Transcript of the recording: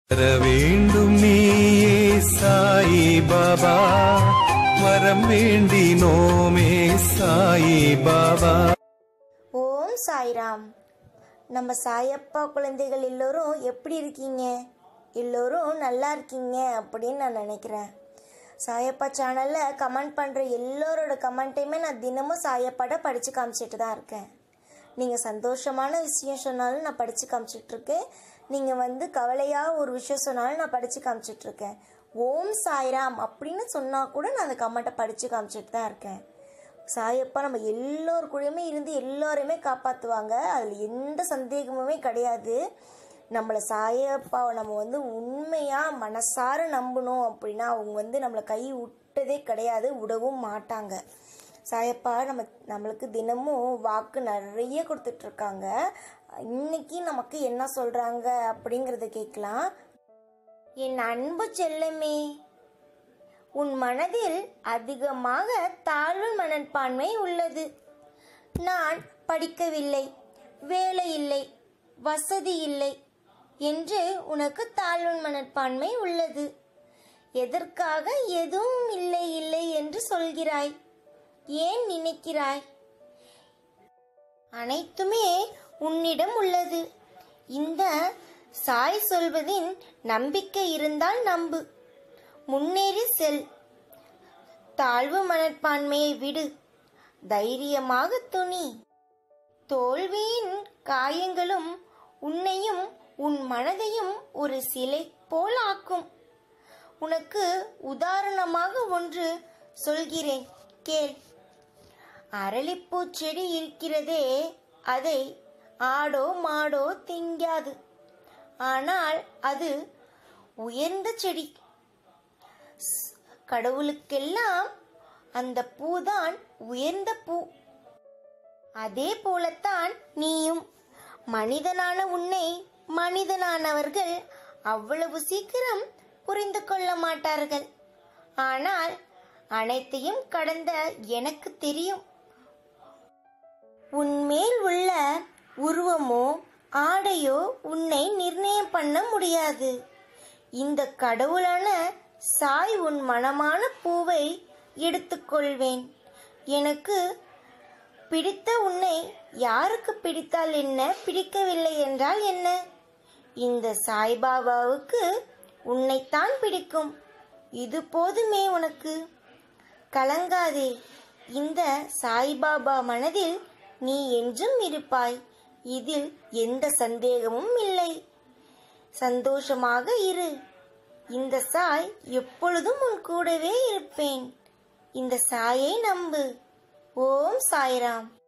வர வேண்டும் நீயே சாயி பாபா வரம் வேண்டினோமே சாயி பாபா ஓம் சாய்ராம் நம்ம சாயப்பா குழந்தைகள் எல்லோரும் எப்படி இருக்கீங்க எல்லோரும் நல்லா இருக்கீங்க அப்படின்னு நான் நினைக்கிறேன் சாயப்பா சேனலில் கமெண்ட் பண்ணுற எல்லோரோட கமெண்ட்டையுமே நான் தினமும் சாயப்பாட படித்து காமிச்சிட்டு தான் இருக்கேன் நீங்கள் சந்தோஷமான விஷயம் சொன்னாலும் நான் படித்து காமிச்சிட்ருக்கேன் நீங்கள் வந்து கவலையாக ஒரு விஷயம் சொன்னாலும் நான் படித்து காமிச்சிட்ருக்கேன் ஓம் சாய்ராம் அப்படின்னு சொன்னால் கூட நான் அந்த கமெண்ட்டை படித்து காமிச்சிட்டு தான் இருக்கேன் சாயப்பா நம்ம எல்லோர் கூடயுமே இருந்து எல்லாரையுமே காப்பாற்றுவாங்க அதில் எந்த சந்தேகமுமே கிடையாது நம்மளை சாயப்பாவை நம்ம வந்து உண்மையாக மனசார நம்பணும் அப்படின்னா அவங்க வந்து நம்மளை கை விட்டதே கிடையாது விடவும் மாட்டாங்க சாயப்பா நம்ம நம்மளுக்கு தினமும் வாக்கு நிறைய கொடுத்துட்ருக்காங்க இன்னைக்கு நமக்கு என்ன சொல்கிறாங்க அப்படிங்கிறத கேட்கலாம் என் அன்பு செல்லமே உன் மனதில் அதிகமாக தாழ்வு மனப்பான்மை உள்ளது நான் படிக்கவில்லை வேலை இல்லை வசதி இல்லை என்று உனக்கு தாழ்வு மனப்பான்மை உள்ளது எதற்காக எதுவும் இல்லை இல்லை என்று சொல்கிறாய் ஏன் நினைக்கிறாய் அனைத்துமே உன்னிடம் உள்ளது இந்த சாய் சொல்வதின் நம்பிக்கை இருந்தால் நம்பு முன்னேறி செல் தாழ்வு மனப்பான்மையை விடு தைரியமாக துணி தோல்வியின் காயங்களும் உன்னையும் உன் மனதையும் ஒரு சிலை போல் ஆக்கும் உனக்கு உதாரணமாக ஒன்று சொல்கிறேன் கேள் அரளிப்பூ செடி இருக்கிறதே அதை ஆடோ மாடோ திங்காது ஆனால் அது உயர்ந்த செடி கடவுளுக்கெல்லாம் அந்த பூதான் உயர்ந்த பூ அதே போலத்தான் நீயும் மனிதனான உன்னை மனிதனானவர்கள் அவ்வளவு சீக்கிரம் புரிந்து கொள்ள மாட்டார்கள் ஆனால் அனைத்தையும் கடந்த எனக்கு தெரியும் உன்மேல் உள்ள உருவமோ ஆடையோ உன்னை நிர்ணயம் பண்ண முடியாது இந்த கடவுளான சாய் உன் மனமான பூவை எடுத்துக்கொள்வேன் எனக்கு பிடித்த உன்னை யாருக்கு பிடித்தால் என்ன பிடிக்கவில்லை என்றால் என்ன இந்த சாய்பாபாவுக்கு உன்னைத்தான் பிடிக்கும் இது போதுமே உனக்கு கலங்காதே இந்த சாய்பாபா மனதில் நீ என்றும் இருப்பாய் இதில் எந்த சந்தேகமும் இல்லை சந்தோஷமாக இரு இந்த சாய் எப்பொழுதும் உன் கூடவே இருப்பேன் இந்த சாயை நம்பு ஓம் சாய்ராம்